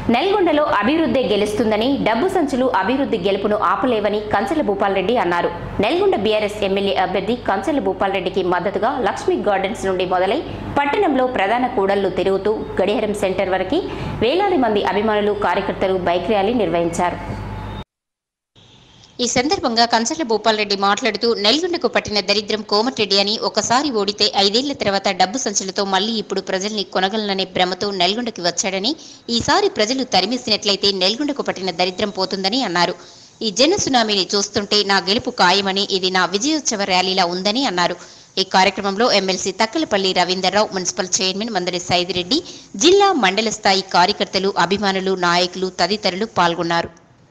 నల్గొండలో అభివృద్ధి గెలుస్తుందని డబ్బు సంచులు అభివృద్ధి గెలుపును ఆపలేవని కంచెల భూపాల్రెడ్డి అన్నారు నల్గొండ బీఆర్ఎస్ ఎమ్మెల్యే అభ్యర్థి కంచెల భూపాల్రెడ్డికి మద్దతుగా లక్ష్మీ గార్డెన్స్ నుండి మొదలై పట్టణంలో ప్రధాన కూడళ్లు తిరుగుతూ గడియారం సెంటర్ వరకు వేలాది మంది అభిమానులు కార్యకర్తలు బైక్ ర్యాలీ నిర్వహించారు ఈ సందర్భంగా కంచర్ల భూపాల్రెడ్డి మాట్లాడుతూ నెల్గొండకు పట్టిన దరిద్రం కోమటిరెడ్డి అని ఒకసారి ఓడితే ఐదేళ్ల తర్వాత డబ్బు సంచులతో మళ్లీ ఇప్పుడు ప్రజల్ని కొనగలననే భ్రమతో నెల్గొండకి వచ్చాడని ఈసారి ప్రజలు తరిమేసినట్లయితే నెల్గొండకు పట్టిన దరిద్రం పోతుందని అన్నారు ఈ జన సునామీని చూస్తుంటే నా గెలుపు ఖాయమని ఇది నా విజయోత్సవ ర్యాలీలా ఉందని అన్నారు ఈ కార్యక్రమంలో MLC Takkalapalli Ravinderrao municipal chairman Mandari Saidireddy జిల్లా మండల స్థాయి కార్యకర్తలు అభిమానులు నాయకులు తదితరులు పాల్గొన్నారు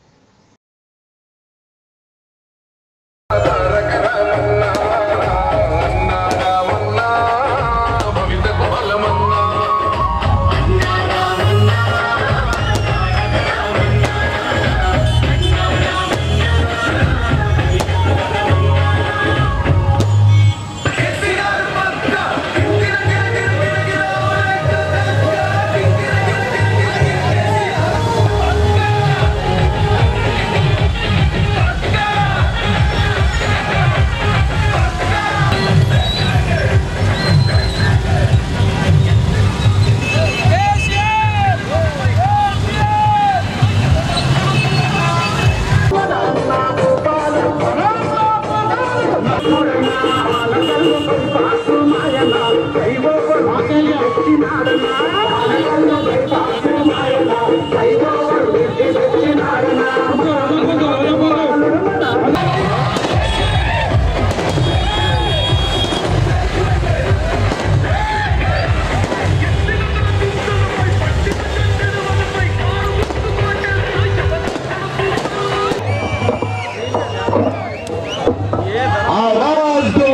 आवाज दो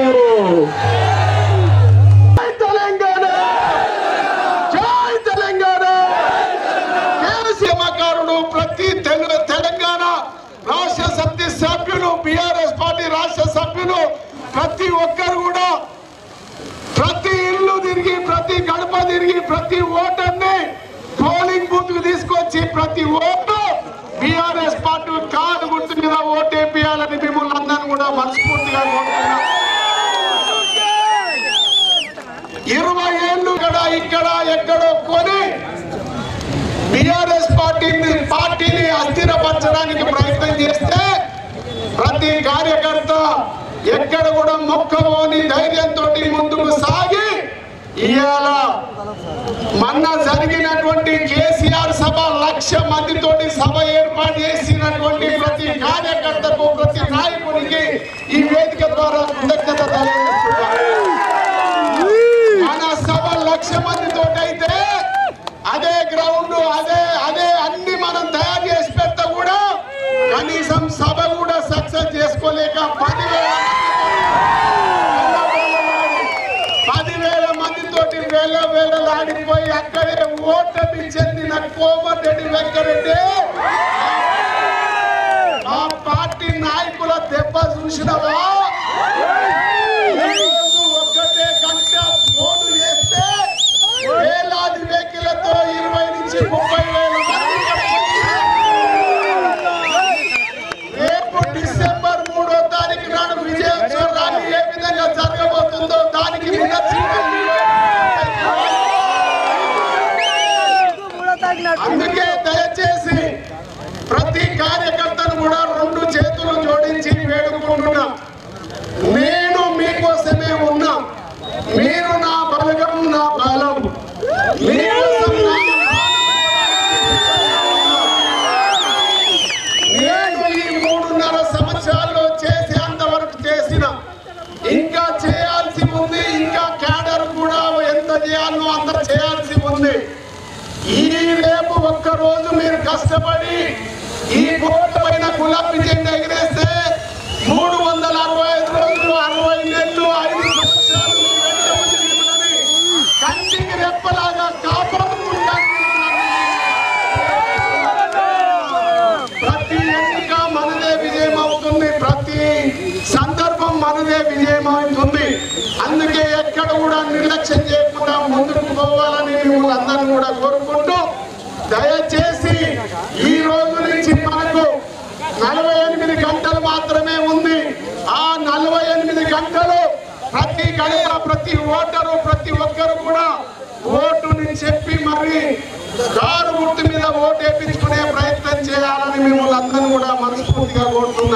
जय తెలంగాణ జై తెలంగాణ కేసీఎమకారుడు ప్రతి తెలు- తెలంగాణ రాష్ట్ర సమితి సభ్యులు బిఆర్ఎస్ పార్టీ రాష్ట్ర సభ్యులు ప్రతి ఒక్కరు కూడా ప్రతి ఇల్లు తిరిగి ప్రతి గడప తిరిగి ప్రతి ఓటర్ని పోలింగ్ బూత్ కు తీసుకొచ్చి ప్రతి ఓటు బిఆర్ఎస్ పార్టీ కాదు గుర్తు మీద ఓటేపియాలని మిమ్మల్ని అందరినీ కూడా మనస్ఫూర్తిగా కోరుతున్నాం ఇరవై ఏళ్ళు కూడా ఇక్కడ ఎక్కడో కొని బిఆర్ఎస్ పార్టీని పార్టీని అస్థిరపరచడానికి ప్రయత్నం చేస్తే ప్రతి కార్యకర్త ఎక్కడ కూడా మొక్కవోని ధైర్యంతో ముందుకు సాగి ఇవాళ మొన్న జరిగినటువంటి కేసీఆర్ సభ లక్ష మందితోటి సభ ఏర్పాటు చేసినటువంటి ప్రతి కార్యకర్తకు ప్రతి నాయకునికి ఈ వేదిక ద్వారా కృతజ్ఞత తెలియజేస్తున్నాను మన సభ లక్ష మందితో అయితే అదే గ్రౌండ్ అదే అదే అన్ని మనం తయారు చేసి పెడతా కూడా కనీసం సభ కూడా సక్సెస్ చేసుకోలేక పదివేల పదివేల మందితోటి వేల వేలలాడిపోయి అక్కడే ఓటమి చెందిన కోమటిరెడ్డి వెంకరెడ్డి ఆ పార్టీ నాయకుల దెబ్బ చూసినవా ఈరోజు ఒక్కటే గంట ఫోన్ చేస్తే వేలాది వెహికలతో ఇరవై నుంచి ముప్పై వేల మంది రేపు డిసెంబర్ మూడో తారీఖు నాడు విజయోత్సవ ర్యాలీ ఏ విధంగా జరగబోతుందో దానికి నిదర్శనం అందుకే దయచేసి ప్రతి కార్యకర్తను కూడా రెండు చేతులు జోడించి వేడుకుంటున్నా నేను మీకోసమే ఉన్నా మీరు నా బలగం నా బలం మీకోసం నా నేను ఈ మూడున్నర సంవత్సరాల్లో చేసి అంతవరకు చేసిన ఇంకా చేయాల్సి ఉంది ఇంకా క్యాడర్ కూడా ఎంత చేయాలో అంత చేయాల్సి ఉంది ఈ రేపు ఒక్క రోజు మీరు కష్టపడి ఈ కోట పైన గులాబీ జెండా ఎగిరేస్తే మూడు వందల అరవై ఐదు రోజులు అరవై నెలలు ఐదు సంవత్సరాలు మీ వెంట ఉండి మిమ్మల్ని కంటికి రెప్పలాగా కాపాడుకుంటాను ప్రతి ఎన్నిక మనదే విజయం అవుతుంది ప్రతి సందర్భం మనదే విజయం అవుతుంది అందుకే ఎక్కడ కూడా నిర్లక్ష్యం చేయకుండా ముందుకు పోవాలని మిమ్మల్ని అందరూ కూడా కోరుకుంటూ దయచేసి ఈ రోజు నుంచి మనకు నలభై ఎనిమిది గంటలు మాత్రమే ఉంది ఆ నలభై ఎనిమిది గంటలు ప్రతి గడప ప్రతి ఓటరు ప్రతి ఒక్కరు కూడా ఓటుని చెప్పి మరి కారు గుర్తు మీద ఓటు వేపించుకునే ప్రయత్నం చేయాలని మిమ్మల్ని అందరూ కూడా మనస్ఫూర్తిగా కోరుతున్నాం